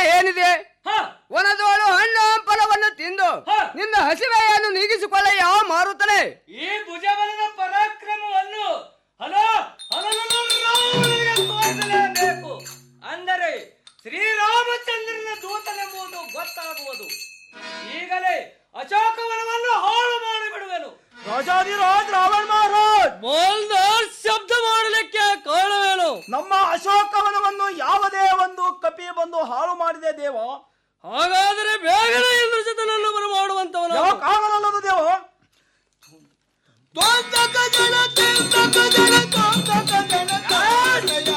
ಏನಿದೆ ಒಣದೋಳು ಹಣ್ಣು ಹಂಪಲವನ್ನು ತಿಂದು ನಿನ್ನ ಹಸಿವೆಯನ್ನು ನೀಗಿಸಿಕೊಳ್ಳ ಯಾವ ಮಾರುತ್ತಾನೆ ಈ ಭುಜಬಲದ ಪರಾಕ್ರಮವನ್ನು ಹಲೋ ಹಲೋ ತೋರಿಸಲೇಬೇಕು ಅಂದರೆ ಶ್ರೀರಾಮಚಂದ್ರನ ದೂತನೆಂಬುದು ಗೊತ್ತಾಗುವುದು ಈಗಲೇ ಅಶೋಕವನವನ್ನು ಹಾಳು ಮಾಡಿಬಿಡುವೆನು ರಾಜಾದಿರಾಜ್ ರಾವಣ್ ಮಹಾರಾಜ್ ಬೋಲ್ದಾರ್ ಶಬ್ದ ಮಾಡಲಿಕ್ಕೆ ಕಾರಣವೇನು ನಮ್ಮ ಅಶೋಕವನವನ್ನು ಯಾವುದೇ ಒಂದು ಕಪಿ ಬಂದು ಹಾಳು ಮಾಡಿದೆ ದೇವ ಹಾಗಾದರೆ ಬೇಗನೆ ಇಂದ್ರಜಿತನನ್ನು ಬರಮಾಡುವಂತವನು ಯಾಕಾಗಲಲ್ಲದು ದೇವ ಜನ